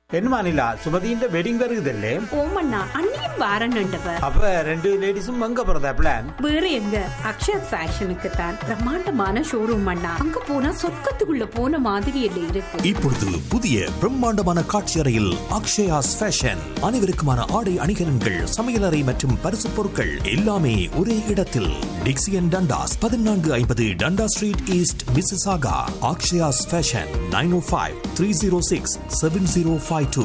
என்னமா நிலா சுமதியின் வெட்டிங் வருகுதல்லே ஓமண்ணா அண்ணியும் வாரன்னுட்டவ அப்ப ரெண்டு லேடிஸும் அங்க போறதா பிளான் வேற எங்க அக்ஷயா ஃபேஷனுக்கு தான் பிரம்மாண்டமான ஷோரூம் அண்ணா அங்க போனா சொர்க்கத்துக்குள்ள போன மாதிரி இல்லை இருக்கு இப்பொழுது புதிய பிரம்மாண்டமான காட்சி அறையில் அக்ஷயாஸ் ஃபேஷன் அனைவருக்குமான ஆடை அணிகலன்கள் சமையலறை மற்றும் பரிசு பொருட்கள் எல்லாமே ஒரே இடத்தில் டிக்சியன் டண்டாஸ் பதினான்கு ஐம்பது Dundas street east Mississauga Akshaya's fashion nine o five three zero six seven zero five two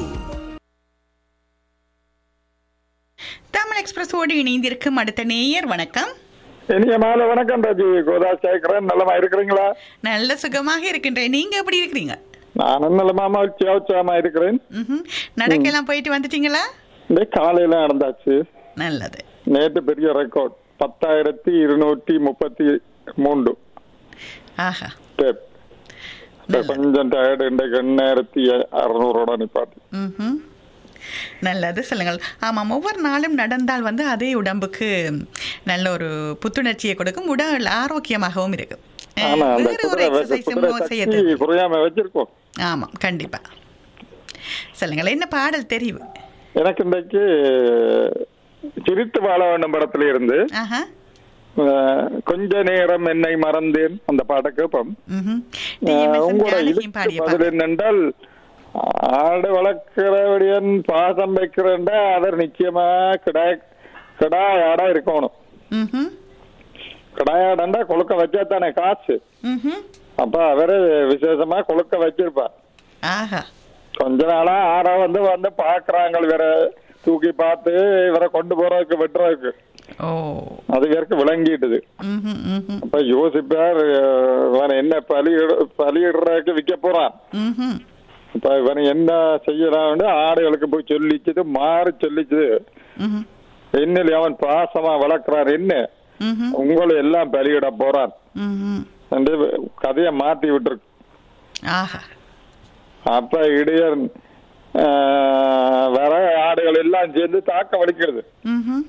Tamil எக்ஸ்பிரஸோடு இணைந்திருக்கும் அடுத்த நேயர் வணக்கம் இனிய மாலை வணக்கம் ராஜி கோதா சேகரன் நலமா இருக்கிறீங்களா நல்ல சுகமாக இருக்கின்றேன் நீங்க எப்படி இருக்கிறீங்க நானும் நலமா மகிழ்ச்சியா உற்சாகமா இருக்கிறேன் ம்ஹும். நடக்கலாம் போயிட்டு வந்துட்டீங்களா இந்த காலையில நடந்தாச்சு நல்லது நேற்று பெரிய ரெக்கார்ட் பத்தாயிரத்தி இருநூற்றி முப்பத்தி மூன்று ஆஹா ஸ்டெப் இப்ப கொஞ்சம் டயர்டு இன்றைக்கு எண்ணாயிரத்தி அறுநூறோட நிப்பாட்டி ம்ஹும். நல்லது சொல்லுங்கள் ஆமாம் ஒவ்வொரு நாளும் நடந்தால் வந்து அதே உடம்புக்கு நல்ல ஒரு புத்துணர்ச்சியை கொடுக்கும் உடல் ஆரோக்கியமாகவும் இருக்கும் அஹ், ஆமா அந்த வேறு ஒரு குதிரை எக்ஸசைஸும் குதிரை செய்ய சக்தி தேவை. குறையாம வச்சிருக்கோம் ஆமாம் கண்டிப்பா சொல்லுங்கள் என்ன பாடல் தெரிவு எனக்கு இன்றைக்கு சிரித்து வாழ வேண்டும் படத்துல இருந்து ஆஹா அஹ், கொஞ்ச நேரம் என்னை மறந்தேன் அந்த பாட்டை கேட்போம் ம்ஹும். ஆஹ் டிஎம்எஸ் உங்களோட ஜானகியும் இதுக்கு பாடிய பதில் பாடல் என்னென்றால் ஆடு வளர்க்கிறவடியன் பாசம் வைக்கிறேன்டா அவர் நிச்சயமா கிடாய் கிடாயாடா இருக்கணும் ம்ஹும். கிடாயாடா கொழுக்க வச்சா தானே காசு ம்ஹும். அப்ப அவரு விசேஷமா கொழுக்க வச்சிருப்பார் ஆஹா கொஞ்ச நாளா ஆறா வந்து வந்து பாக்குறாங்க வேற தூக்கி பார்த்து இவரை கொண்டு போறதுக்கு வெட்டுறதுக்கு ஓ அது வரைக்கும் விளங்கிட்டுது ம்ஹும், ம்ஹும், அப்ப யோசிப்பார் அஹ், இவன் என்ன பலியிட பலியிடுறதுக்கு விற்க போறான் ம்ஹும். இப்ப இவன் என்ன செய்யறான்னு ஆடுகளுக்கு போய் சொல்லிச்சது மாறி சொல்லிச்சது ம்ஹும். என்னில் அவன் பாசமா வளர்க்கிறான் என்ன ம்ஹும். உங்களை எல்லாம் பலியிட போறான் ம்ஹும். என்று கதையை மாத்தி விட்டுருக்கு ஆஹா அப்ப இடையன் ஆஹ், வர ஆடுகள் எல்லாம் சேர்ந்து தாக்க வலிக்கிறது ம்ஹும்.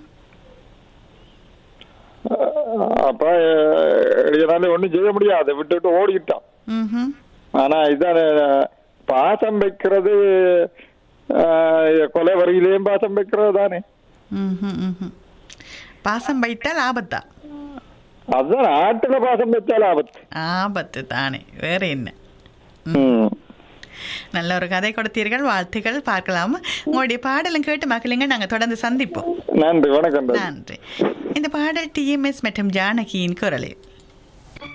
ஆஹ், அப்ப அஹ், இடையனால ஒண்ணும் செய்ய முடியாது விட்டுட்டு ஓடிக்கிட்டான் ம்ஹும். ஆனா இதான் அஹ், பாசம் வைக்கிறது ஆஹ், கொலை வரியிலேயும் பாசம் வைக்கிறது தானே ம்ஹும், ம்ஹும். பாசம் வைத்தால் ஆபத்தா அதுதான் ஆட்டுல பாசம் வச்சால் ஆபத்து ஆபத்து தானே வேற என்ன ம். நல்ல ஒரு கதை கொடுத்தீர்கள் வாழ்த்துக்கள் பார்க்கலாம் உங்களுடைய பாடலும் கேட்டு மக்களுங்க நாங்க தொடர்ந்து சந்திப்போம் நன்றி வணக்கம் ராஜி. நன்றி இந்த பாடல் டிஎம்எஸ் மற்றும் ஜானகியின் குரலில்